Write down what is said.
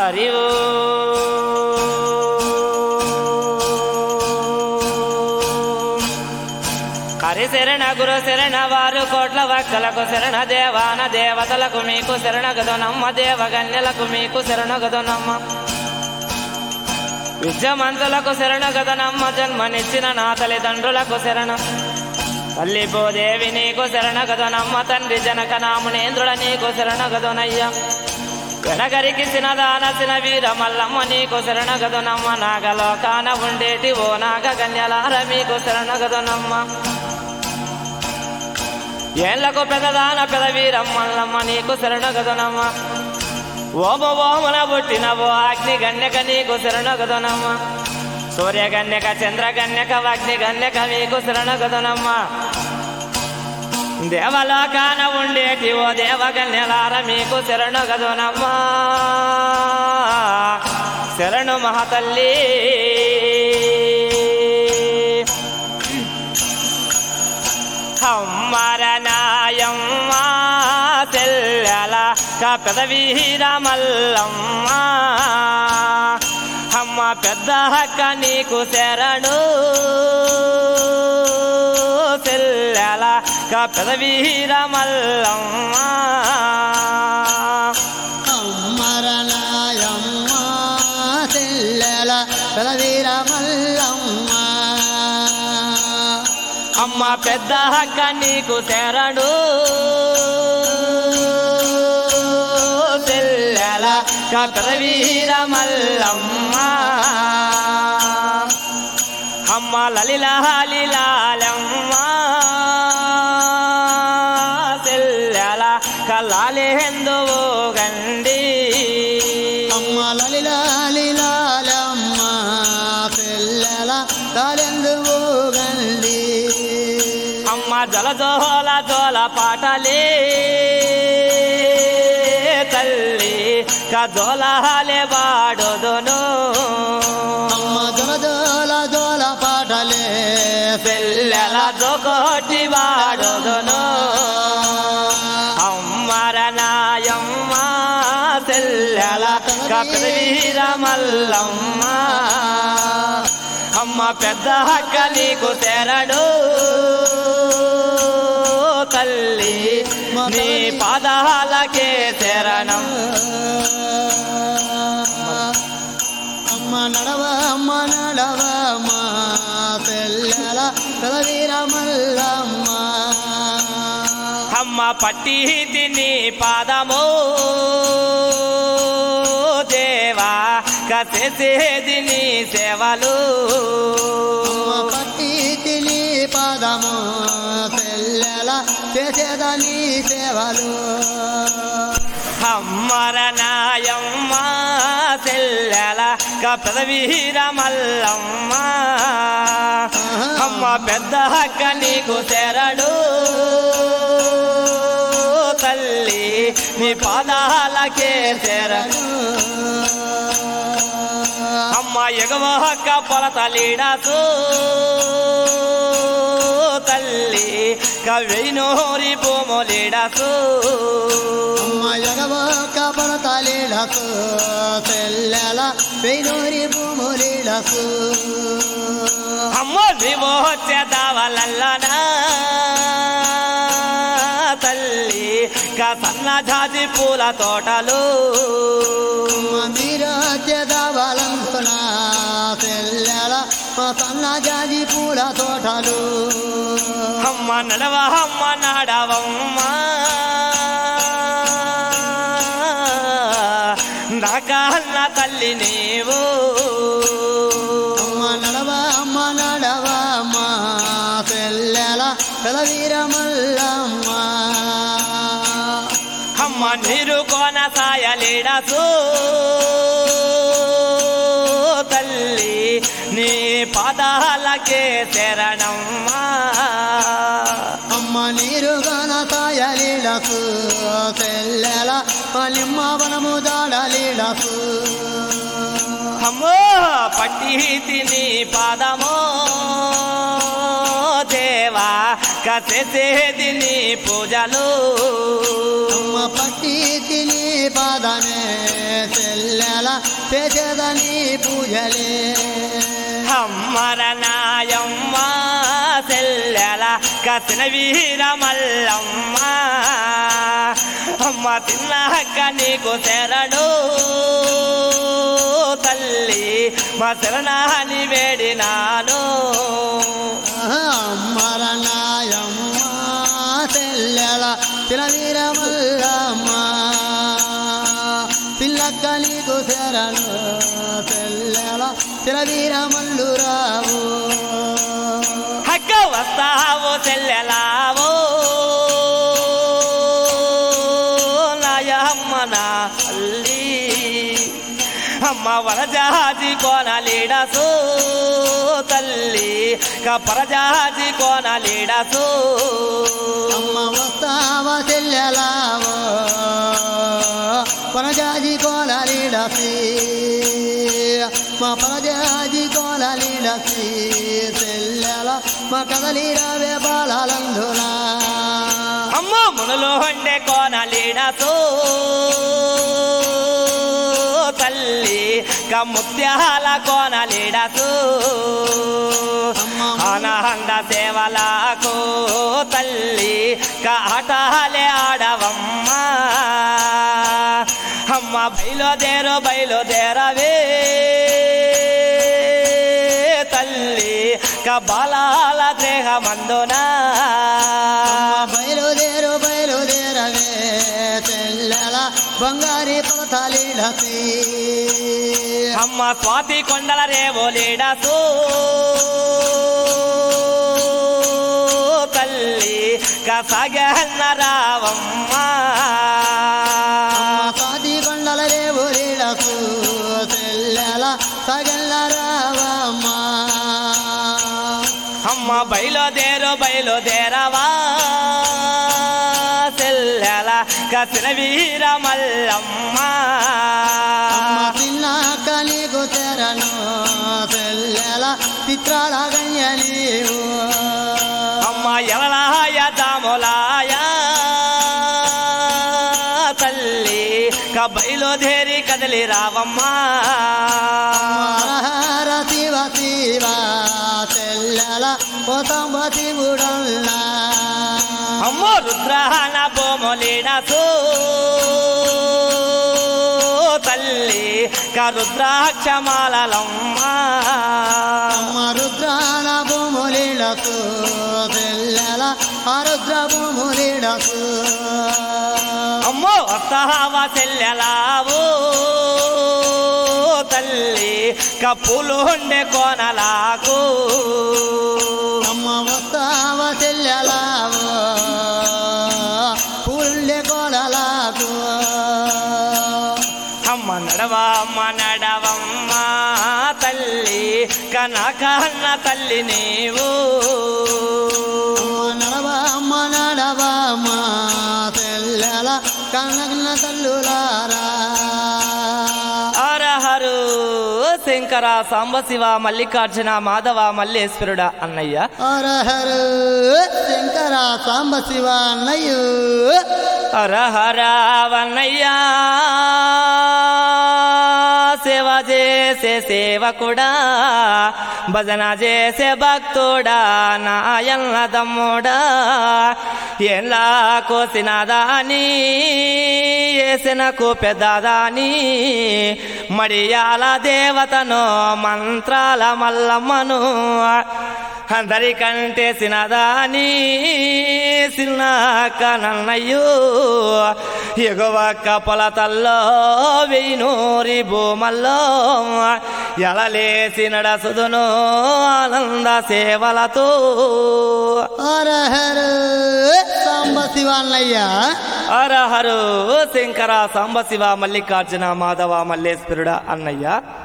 హరి ఓం. హరి శరణ గురు శరణ వారు కోట్ల భక్తులకు శరణ దేవాన దేవతలకు మీకు శరణ గదునమ్మ దేవగన్యలకు మీకు శరణ గదునమ్మ విద్యమంతులకు శరణ గదనమ్మ జన్మనిచ్చిన నా తల్లిదండ్రులకు శరణం తల్లి భూదేవి నీకు శరణ గదనమ్మ తండ్రి జనక నామునేంద్రుడ నీకు శరణ గదనయ్య వెనగరికి సినదానసిన వీర మల్లమ్మ నీకు శరణ గదనమ్మ నాగలోకాన ఉండేటి ఓ నాగ కన్యలార మీకు శరణ గదనమ్మ ఏళ్లకు పెదదాన పెద వీరమ్మల్లమ్మ నీకు శరణ గదనమ్మ ఓమ ఓమన పుట్టిన ఓ అగ్ని గన్యక నీకు శరణ గదనమ్మ సూర్య గన్యక చంద్ర గన్యక అగ్ని గన్యక మీకు శరణ గదనమ్మ దేవలోకాన ఉండేటి ఓ దేవగన్యలార మీకు శరణు గదునమ్మ శరణు మహతల్లి హమ్మరనాయమ్మ తెల్లల కపెద వీరమల్లమ్మ అమ్మ పెద్ద హక్క నీకు శరణు తెల్లల కపెద వీరమల్లమ్మ అమ్మరనాయమ్మ తెల్లెల పెదవీర మల్లమ్మ అమ్మ పెద్ద హక్క నీకు శరణు తెల్లల కపెద వీరమల్లమ్మ అమ్మ లలిల హాలిలాలమ్మ తెల్లల కలాలేందు గండి అమ్మ లలిలాలిలాలమ్మ తెల్లెల తలెందు గండి అమ్మ జల జోల జోల పాటలే తల్లి కజోలహాలే బాడోదును అమ్మ దొల దోల పాటలే పిల్లల జోకోటి వాడోదును అమ్మర నాయమ్మ తెల్లల కపివీర మల్లమ్మ అమ్మ పెద్ద హక్క నీకు తెరడు తల్లి నీ పాదాలకే శరణం అమ్మ నడవ అమ్మ నడవ అమ్మ తెల్లెల పెదవీర మల్లమ్మ అమ్మ పట్టి తిని పాదము దేవా కసేది నీ సేవలు పట్టి తిని పాదము తెల్లెల చేసేదని సేవలు అమ్మర నాయమ్మ తెల్లల కపద వీర మల్లమ్మ అమ్మ పెద్ద హక్క నీకు శరణు తల్లి నీ పాదాలకే శరణు అమ్మ ఎగవ హక్క పొలతలీడసు తల్లి కవినోరి భూములీడసు అమ్మ ఎగవ కబల తలీడసు తెల్లెల పెయినూరి భూములీడసు అమ్మ వివో చేదవలల్లనా తల్లి కసన్న జాజి పూల తోటలు మీరు చెదవలంతున తెల్లెల సన్న జాజి పూల తోటలు అమ్మ నడవ అమ్మ నడవమ్మ నాకన్న తల్లి నీవు అమ్మ నడవ అమ్మ నడవ అమ్మ తెల్లెల పెదవీర మల్లమ్మ అమ్మ నీరు కోన సాయలీడసు తల్లి నీ పాదాలకే శరణమ్మా అమ్మ నీరు గన తాయలీడసు తెల్లెల పలిమ్మ వనము దాడలీడసు అమ్మో పట్టి తిని పాదమో దేవా కసేసేది నీ పూజలు అమ్మ పట్టి తిని పాదమే చెల్లెల చేసేదని పూజలే అమ్మరనాయమ్మ సెల్లెల కసిన వీర మల్లమ్మ అమ్మ తిన్నాక నీకు శరణు తల్లి మా శరణాన్ని వేడినాను మరణాయమ్మ చెల్లెల తినవీరమల్లమ్మ పిల్లక్క నీకు శరణు చెల్లెల తినవీరమల్లు రావు హక్క వస్తావో చెల్లెలావో నాయమ్మ నా తల్లి అమ్మ వరజాజి కోనలీడసు తల్లి కపరజాజి కోనలీడసు అమ్మ వస్తావా చెల్లెలావో పరజాజి కోలలీడసి మా పరజాజి కోలలీడసి చెల్లెల మా కదలిరావే బాలందునా అమ్మ మునులు ఉండే కోనలీడసు తల్లి కముత్యాల కోనలీడసు ఆనంద సేవలకు తల్లి కాటాలే ఆడవమ్మ అమ్మ బయలుదేరు బయలుదేరవే తల్లి కబాలాల దేహమందునా బయలుదేరు బయలుదేరవే చెల్లెల బంగారి పరతాలీడసి అమ్మ స్వాతి కొండల రేవోలేడసు తల్లి కసగన్న రావమ్మ సాది బండల రేవులీడసు చెల్లెల సగల్ల రావమ్మ అమ్మ బయలుదేరు బయలుదేరవా సెల్లెల కసిన వీర మల్లమ్మ అమ్మ తిన్నాక నీకు తెరను చెల్లెల చిత్రాల గయ్య నీవు అమ్మ ఎలలాయ దాములాయ తల్లి క బయలుదేరి కదలి రావమ్మా హర శివ శివ చెల్లెల పోతంబ శివుడల్లా అమ్మో రుద్రహన బొమ్మలీడసు తల్లి క రుద్రాక్షమాలమ్మ అమ్మ రుద్రాల భూములీడకు చెల్లెల అరుద్ర భూములీడకు అమ్మో వస్తావ చెల్లెలావు తల్లి కప్పులు ఉండే కోనలాకు అమ్మ వస్తావ చెల్లెలావు పుల్లె కొడలాకు అమ్మ నడవా అమ్మ నడవమ్మ తల్లి కనకన్న తల్లి నీవు అమ్మ నడవా అమ్మ నడవా అమ్మ తెల్లెల కన్నగిన తల్లులారా హరహరు శంకర సాంబశివ మల్లికార్జున మాధవ మల్లేశ్వరుడ అన్నయ్య హరహరు శంకర సాంబ శివ అన్నయ్యు హరహరావన్నయ్యా సేవ చేసే సేవకుడా భజన చేసే భక్తుడా నాయన్న తమ్ముడా ఎలా కోసినదాని ఏసినకు పెద్దదాని మడియాల దేవతను మంత్రాల మల్లమ్మను అందరికంటే సినదాని సిన్నాక నన్నయ్యో ఎగువ కపలతల్లో వెయ్యినూరి భూమల్లో ఎలలేసి నడసుదును ఆనంద సేవలతో హరహరు సాంబ శివ అన్నయ్య హరహరు శంకర సాంబశివ మల్లికార్జున మాధవ మల్లేశ్వరుడ అన్నయ్య